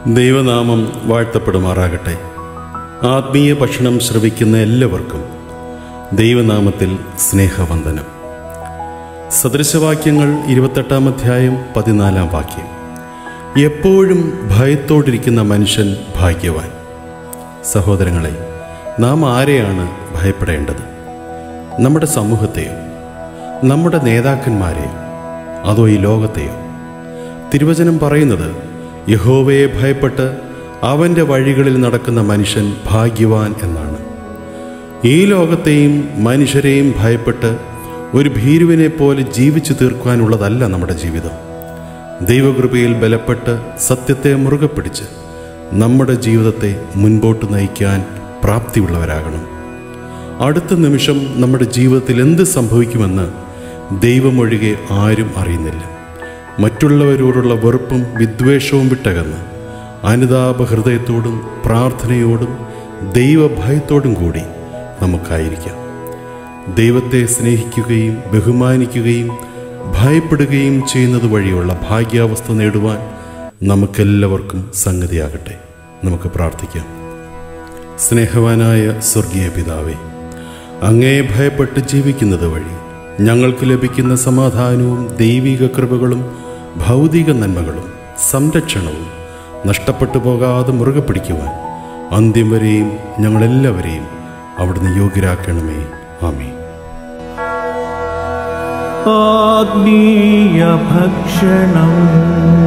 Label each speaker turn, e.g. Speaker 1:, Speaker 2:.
Speaker 1: ദൈവനാമം വാഴ്ത്തപ്പെടുമാറാകട്ടെ ആത്മീയ ഭക്ഷണം ശ്രവിക്കുന്ന എല്ലാവർക്കും ദൈവനാമത്തിൽ സ്നേഹവന്ദനം സദൃശവാക്യങ്ങൾ ഇരുപത്തെട്ടാം അധ്യായം പതിനാലാം വാക്യം എപ്പോഴും ഭയത്തോടിരിക്കുന്ന മനുഷ്യൻ ഭാഗ്യവാൻ സഹോദരങ്ങളെ നാം ആരെയാണ് ഭയപ്പെടേണ്ടത് നമ്മുടെ സമൂഹത്തെയോ നമ്മുടെ നേതാക്കന്മാരെയോ അതോ ഈ ലോകത്തെയോ തിരുവചനം പറയുന്നത് യഹോവയെ ഭയപ്പെട്ട് അവൻ്റെ വഴികളിൽ നടക്കുന്ന മനുഷ്യൻ ഭാഗ്യവാൻ എന്നാണ് ഈ ലോകത്തെയും മനുഷ്യരെയും ഭയപ്പെട്ട് ഒരു ഭീരുവിനെ പോലെ ജീവിച്ചു തീർക്കുവാനുള്ളതല്ല നമ്മുടെ ജീവിതം ദൈവകൃപയിൽ ബലപ്പെട്ട് സത്യത്തെ മുറുകെ പിടിച്ച് നമ്മുടെ ജീവിതത്തെ മുൻപോട്ട് നയിക്കാൻ പ്രാപ്തിയുള്ളവരാകണം അടുത്ത നിമിഷം നമ്മുടെ ജീവിതത്തിൽ എന്ത് സംഭവിക്കുമെന്ന് ദൈവമൊഴികെ ആരും അറിയുന്നില്ല മറ്റുള്ളവരോടുള്ള വെറുപ്പും വിദ്വേഷവും വിട്ടകന്ന് അനുതാപ ഹൃദയത്തോടും പ്രാർത്ഥനയോടും ദൈവഭയത്തോടും കൂടി നമുക്കായിരിക്കാം ദൈവത്തെ സ്നേഹിക്കുകയും ബഹുമാനിക്കുകയും ഭയപ്പെടുകയും ചെയ്യുന്നത് വഴിയുള്ള ഭാഗ്യാവസ്ഥ നേടുവാൻ നമുക്കെല്ലാവർക്കും സംഗതിയാകട്ടെ നമുക്ക് പ്രാർത്ഥിക്കാം സ്നേഹവാനായ സ്വർഗീയ പിതാവേ അങ്ങേ ഭയപ്പെട്ട് ജീവിക്കുന്നത് വഴി ഞങ്ങൾക്ക് ലഭിക്കുന്ന സമാധാനവും ദൈവിക കൃപകളും ഭൗതിക നന്മകളും സംരക്ഷണവും നഷ്ടപ്പെട്ടു പോകാതെ മുറുകെ പിടിക്കുവാൻ അന്ത്യം വരെയും ഞങ്ങളെല്ലാവരെയും അവിടുന്ന് യോഗ്യരാക്കണമേ ആമേ
Speaker 2: ആത്മീയ ഭക്ഷണം